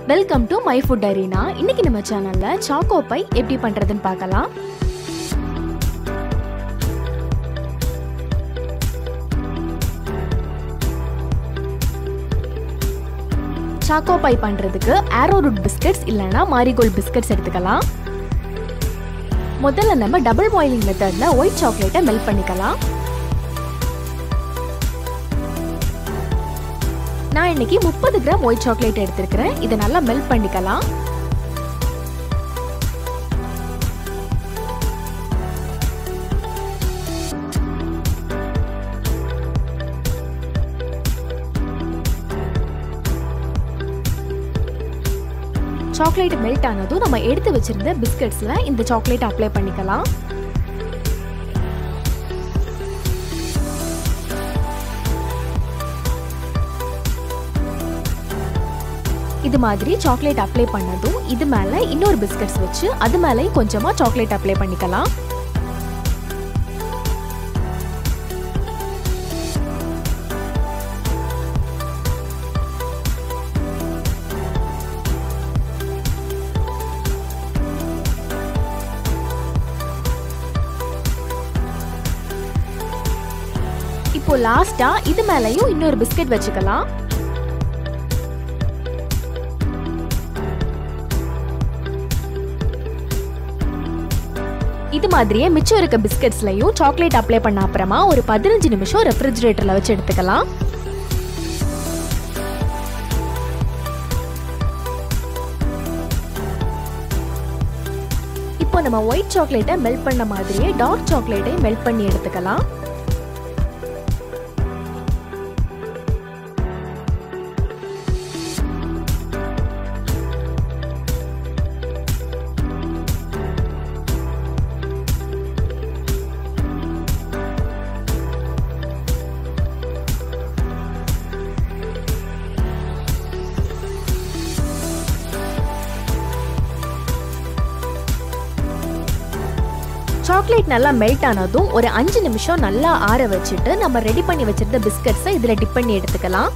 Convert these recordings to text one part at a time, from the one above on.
welcome to my food arena இன்னைக்கு நம்ம சேனல்ல சாக்கோ பை எப்படி பண்றதுன்னு பார்க்கலாம் சாக்கோ பை பண்றதுக்கு ஆரோ ரூட் பிஸ்கட்ஸ் இல்லைன்னா மாரிகோல்ட் பிஸ்கட்ஸ் எடுத்துக்கலாம் முதல்ல நம்ம டபுள் பாயிலிங் மெத்தட்ல ஒயிட் சாக்லேட்டை மெல்ட் பண்ணிக்கலாம் நான் இன்னைக்கு முப்பது கிராம் ஒயிட் சாக்லேட் எடுத்திருக்கிறேன் இதை நல்லா மெல்ட் பண்ணிக்கலாம் சாக்லேட் மெல்ட் ஆனதும் நம்ம எடுத்து வச்சிருந்த பிஸ்கட்ஸ்ல இந்த சாக்லேட் அப்ளை பண்ணிக்கலாம் இது மாதிரி சாக்லேட் அப்ளை பண்ணதும் இது மேல இன்னொரு பிஸ்கட்ஸ் வச்சு அது மேலேயும் கொஞ்சமா சாக்லேட் அப்ளை பண்ணிக்கலாம் இப்போ லாஸ்டா இது மேலயும் இன்னொரு பிஸ்கட் வச்சுக்கலாம் இது மாதிரியே மிச்சம் இருக்க பிஸ்கட்ஸ்லையும் சாக்லேட் அப்ளை பண்ண அப்புறமா ஒரு பதினஞ்சு நிமிஷம் ரெஃப்ரிஜிரேட்டர்ல வச்சு எடுத்துக்கலாம் இப்போ நம்ம ஒயிட் சாக்லேட்டை மெல்ட் பண்ண மாதிரியே டார்க் சாக்லேட்டை மெல்ட் பண்ணி எடுத்துக்கலாம் சாக்லேட் நல்லா மெல்ட் ஆனதும் ஒரு அஞ்சு நிமிஷம் நல்லா ஆற வச்சுட்டு நம்ம ரெடி பண்ணி வச்சிருந்த பிஸ்கட்ஸை இதில் டிப் பண்ணி எடுத்துக்கலாம்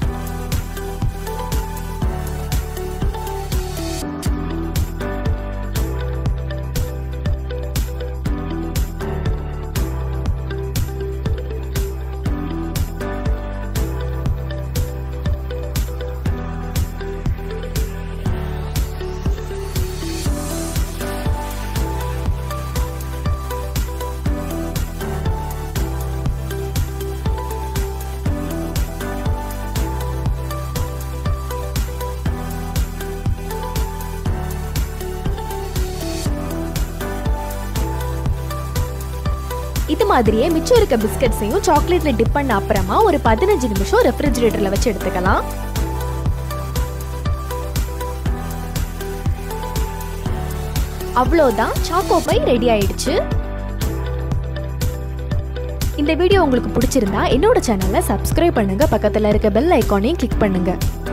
இது மாதிரியே மிச்சம் இருக்க பிஸ்கட்ஸையும் சாக்லேட்ல டிப் பண்ண அப்புறமா ஒரு பதினஞ்சு நிமிஷம் ரெஃப்ரிஜிரேட்டர்ல வச்சு எடுத்துக்கலாம் அவ்வளோதான் சாக்கோ பை ரெடி ஆயிடுச்சு இந்த வீடியோ உங்களுக்கு பிடிச்சிருந்தா என்னோட சேனலை சப்ஸ்கிரைப் பண்ணுங்க பக்கத்தில் இருக்க பெல் ஐக்கானையும் கிளிக் பண்ணுங்க